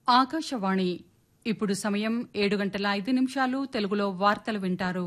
ఆకాశవాణి ఇప్పుడు సమయం ఏడు గంటల ఐదు నిమిషాలు తెలుగులో వార్తలు వింటారు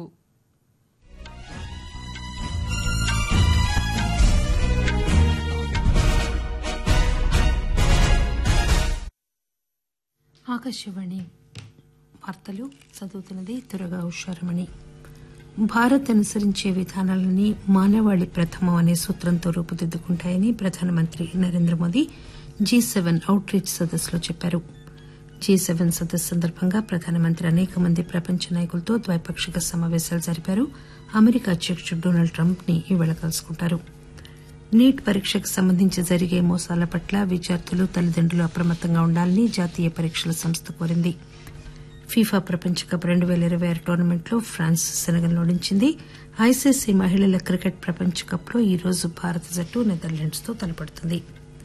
ఆకాశవాణి వార్తలు చదువుతున్నది త్వరగా హుషారమణి భారత్ అనుసరించే విధానాలన్నీ మానవాళి ప్రథమం అనే సూత్రంతో రూపుదిద్దుకుంటాయని ప్రధానమంత్రి నరేంద్ర మోదీ జీ సెవెన్ అవుట్ రీచ్ సదస్సులో చెప్పారు జీ సెవెన్ సదస్సు సందర్భంగా ప్రధానమంత్రి అనేక మంది ప్రపంచ నాయకులతో ద్వైపాక్షిక సమావేశాలు జరిపారు అమెరికా అధ్యకుడు డొనాల్డ్ ట్రంప్ ని ఈవేళ కలుసుకుంటారు నీట్ పరీక్షకు సంబంధించి జరిగే మోసాల పట్ల విద్యార్థులు తల్లిదండ్రులు అప్రమత్తంగా ఉండాలని జాతీయ పరీక్షల సంస్థ కోరింది ఫీఫా ప్రపంచ కప్ రెండు పేల ఇరవై ఆరు టోర్నమెంట్లో ఫ్రాన్స్ సెనగల్ను ఓడించింది ఐసీసీ మహిళల క్రికెట్ ప్రపంచ కప్లో ఈ రోజు భారత జట్టు నెదర్లాండ్స్ తో తలపడుతుంది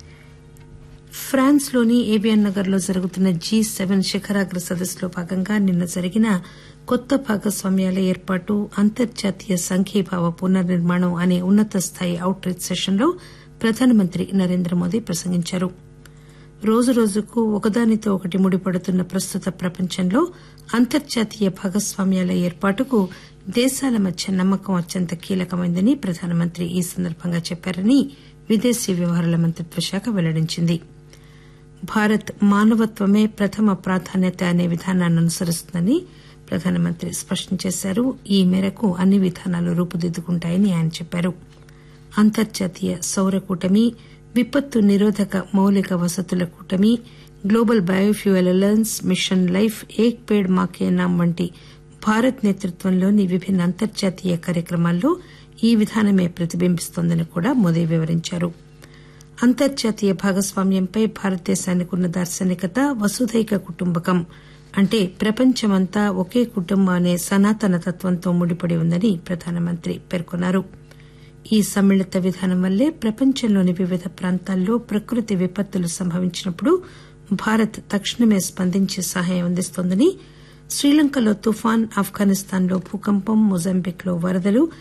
ఫ్రాన్స్ లోని ఏవియన్ నగర్ లో జరుగుతున్న జీ సెవెన్ శిఖరాగ్ర సదస్సులో భాగంగా నిన్న జరిగిన కొత్త భాగస్వామ్యాల ఏర్పాటు అంతర్జాతీయ సంఘీభావ పునర్నిర్మాణం అనే ఉన్నత స్థాయి అవుట్ రీచ్ సెషన్ లో ప్రధానమంత్రి నరేంద్ర మోదీ ప్రసంగించారు రోజురోజుకు ఒకదానితో ఒకటి ముడిపడుతున్న ప్రస్తుత ప్రపంచంలో అంతర్జాతీయ భాగస్వామ్యాల ఏర్పాటుకు దేశాల మధ్య నమ్మకం అత్యంత కీలకమైందని ప్రధానమంత్రి ఈ సందర్భంగా చెప్పారని విదేశీ వ్యవహారాల మంత్రిత్వ శాఖ వెల్లడించింది భారత్ మానవత్వమే ప్రథమ ప్రాధాన్యత అనే విధానాన్ని అనుసరిస్తుందని ప్రధానమంత్రి స్పష్టం చేశారు ఈ మేరకు అన్ని విధానాలు రూపుదిద్దుకుంటాయని ఆయన చెప్పారు అంతర్జాతీయ సౌర కూటమి విపత్తు నిరోధక మౌలిక వసతుల కూటమి global biofuel alliance mission life Ek Ped Maake Naam వంటి భారత్ నేతృత్వంలోని విభిన్న అంతర్జాతీయ కార్యక్రమాల్లో ఈ విధానమే ప్రతిబింబిస్తోందని కూడా మోదీ వివరించారు అంతర్జాతీయ భాగస్వామ్యంపై భారతదేశానికి ఉన్న దార్శనికత వసుధైక కుటుంబకం అంటే ప్రపంచమంతా ఒకే కుటుంబం అనే సనాతన తత్వంతో ముడిపడి ఉందని ప్రధానమంత్రి పేర్కొన్నారు ఈ సమ్మిళిత విధానం వల్లే ప్రపంచంలోని వివిధ ప్రాంతాల్లో ప్రకృతి విపత్తులు సంభవించినప్పుడు భారత్ తక్షణమే స్పందించి సహాయం అందిస్తోందని శ్రీలంకలో తుఫాన్ ఆఫ్ఘనిస్తాన్లో భూకంపం మొజాంబిక్ లో వరదలు